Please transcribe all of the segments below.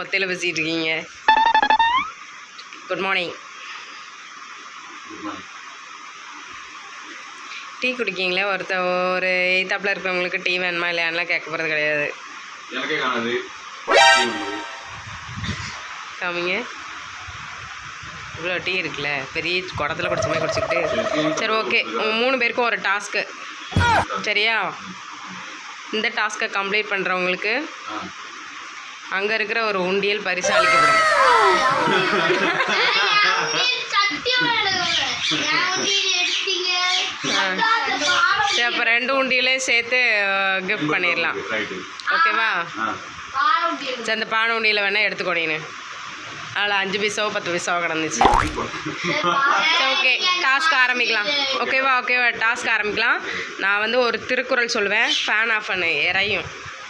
ஒத்தையில் பேசிகிட்டு இருக்கீங்க good morning tea குடிக்கீங்களே ஒருத்த ஒரு எய்த்தாப்பில் இருக்கிறவங்களுக்கு டீ வேணுமா இல்லையான்லாம் கேட்க போகிறது கிடையாது எனக்கே காணாது காமிங்க இவ்வளோ டீ இருக்குல்ல பெரிய குடத்துல குடிச்ச மாதிரி குடிச்சிக்கிட்டு சரி ஓகே உங்கள் மூணு பேருக்கும் ஒரு டாஸ்க்கு சரியா இந்த டாஸ்க்கை கம்ப்ளீட் பண்ணுறவங்களுக்கு ஆ. அங்கே இருக்கிற ஒரு உண்டியல் பரிசு அளிக்கப்படும் சரி அப்போ ரெண்டு உண்டியலையும் சேர்த்து கிஃப்ட் பண்ணிடலாம் ரைட்டு ஓகேவா ஆ சரி அந்த பானை உண்டியில் வேணால் எடுத்துக்கொடின்னு அதில் அஞ்சு பைசாவோ பத்து பைசாவோ கிடந்துச்சு சரி ஓகே டாஸ்க் ஆரம்பிக்கலாம் ஓகேவா ஓகேவா டாஸ்க் ஆரம்பிக்கலாம் நான் வந்து ஒரு திருக்குறள் சொல்லுவேன் ஃபேன் ஆஃப் பண்ணு இறையும்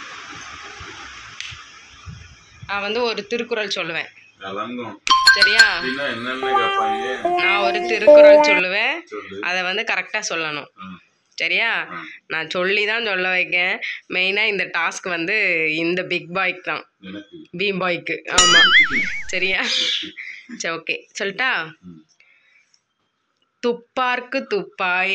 நான் வந்து ஒரு திருக்குறள் சொல்லுவேன் விளங்கும் சரியா அப்படின்னா என்னென்ன கேட்பாங்க நான் ஒரு திருக்குறள் சொல்லுவேன் சொல்லு அதை வந்து கரெக்டாக சொல்லணும் ஆ. சரியா ஆ. நான் சொல்லி தான் சொல்ல வைக்கேன் மெயினாக இந்த டாஸ்க் வந்து இந்த பிக் பாய்க்கு தான் எனக்கு பீம் பாய்க்கு ஆமாம் சரியா சரி ஓகே சொல்லட்டா ம். துப்பார்க்கு துப்பாய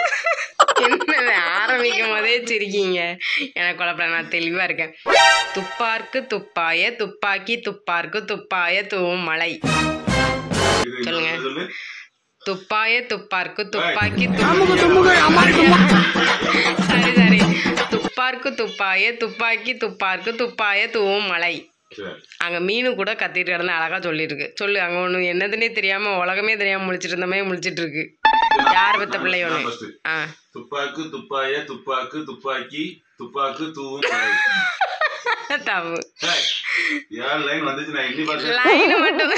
என்ன ஆரம்பிக்கும் போதே சிரிக்கீங்க எனக்கு குழப்பம் நான் தெளிவாக இருக்கேன் துப்பார்க்கு துப்பாய துப்பாக்கி துப்பார்க்கு துப்பாய தூவும் மலை இது சொல்லுங்க. இன்னொரு சொல்லு துப்பாய துப்பார்க்கு துப்பாக்கி துப்பாக்கி சரி சரி துப்பார்க்கு துப்பாய துப்பாக்கி துப்பார்க்கு துப்பாய தூவும் மலை சரி அங்கே மீனு கூட கத்திட்டு கிடந்து அழகாக சொல்லியிருக்கு சொல்லு அங்கே ஒன்று என்னதுன்னே தெரியாமல் உலகமே தெரியாமல் முழிச்சிட்டு இருந்த மாதிரி முழிச்சிட்டு இருக்கு யார் பெத்த பிள்ளை நான் ஒன்று first. ஆ துப்பாக்கு துப்பாய துப்பாக்கு துப்பாக்கி துப்பாக்கு தூவும் மழை. தப்பு ஏய், யார் லைன் வந்துச்சு நான் எண்ணி பார்த்தேன் லைன் மட்டும்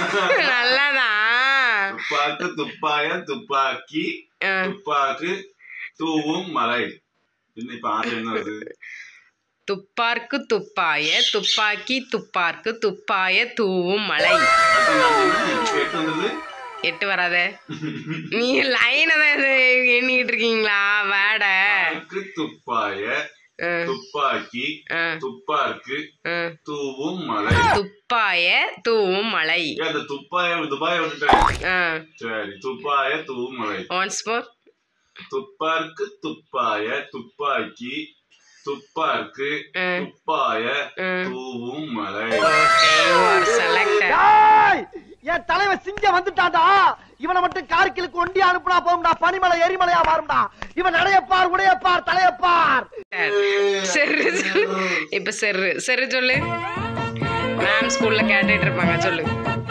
நல்லாதான் துப்பாக்கு துப்பாய துப்பாக்கி ஆ, துப்பாக்கு தூவும் மலை என்ன இப்ப ஆறு என்ன வருது துப்பார்க்கு துப்பாய துப்பாக்கி துப்பார்க்கு துப்பாய தூவும் மலை அடுத்து நான் சொன்னேன், இப்ப எட்டு வந்தது எட்டு வராத நீ லைனை தான் இது எண்ணிக்கிட்டு இருக்கீங்களா வேட துப்பாக்கு துப்பாய ஆ, துப்பாக்கி ஆ, துப்பாக்கு ஆ. தூவும் மலை துப்பாய தூவும் மலை ஏன் அந்த துப்பாய துபாய விட்டுட்டேன் ஆ சரி துப்பாய தூவும் மலை ஒன்ஸ் மோர் துப்பார்க்கு துப்பாய துப்பாக்கி துப்பார்க்கு ஆ துப்பாய ஆ தூவும் மலை ஓகே யூ ஆர் செலக்டட் ஏய்! என் தலைவன் சிங்கம் வந்துட்டான்டா இவனை மட்டும் கார்கிலுக்கு ஒண்டி அனுப்புனா போகும்டா பனிமலை எரிமலையா மாறும்டா இவன் நடையப்பார் உடையப்பார் தலையப்பார் செரு சொல்லு இப்ப செரு செரு சொல்லு மேம் ஸ்கூல்ல கேட்டுட்டு இருப்பாங்க சொல்லு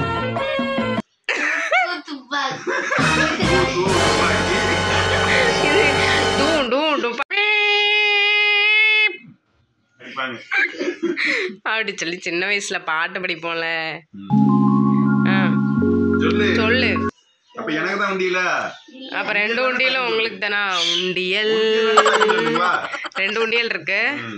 இது டூம் டூம் டூம் அடிப்பாங்க. அப்படி சொல்லி சின்ன வயசுல பாட்டு படிப்போம்ல ம். ஆ, சொல்லு சொல்லு அப்ப எனக்கு தான் உண்டியல அப்ப ரெண்டு உண்டியலும் உங்களுக்கு தானா உண்டியல் ரெண்டு உண்டியல் இருக்கு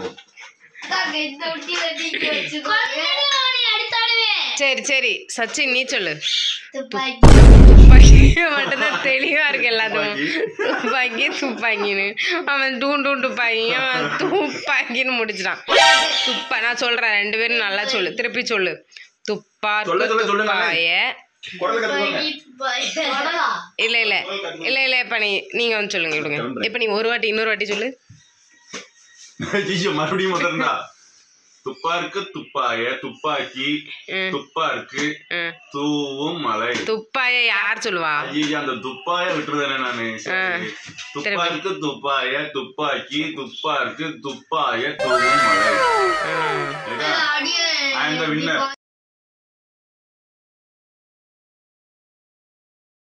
சரி சரி சச்சின் நீ சொல்லு துப்பாக்கி மட்டும்தான் தெளிவா இருக்கு எல்லாத்துக்கும் துப்பாக்கி துப்பாக்கின்னு அவன் டூ டூ துப்பாக்கி அவன் துப்பாக்கின்னு முடிச்சிட்டான் துப்பா நான் சொல்றேன் ரெண்டு பேரும் நல்லா சொல்லு திருப்பி சொல்லு துப்பாக்கு சொல்ல, சொல்ல, சொல்லுங்க. துப்பாய குரல் கத்துக்கோங்க இல்ல இல்ல இல்ல இல்ல இப்ப நீ நீங்க வந்து சொல்லுங்க விடுங்க இப்ப நீ ஒரு வாட்டி இன்னொரு வாட்டி சொல்லு ஜிஜி மறுபடியும் முதல்ல துப்பாருக்கு துப்பாய துப்பாக்கி ம், துப்பாருக்கு ம். தூவும் மலை துப்பாய யார் சொல்லுவா ஐயா அந்த துப்பாய விட்டுருதானே நானு சரி. துப்பாருக்கு துப்பாய துப்பாக்கி துப்பாருக்கு துப்பாய தூவும் மலை ம். I am the winner.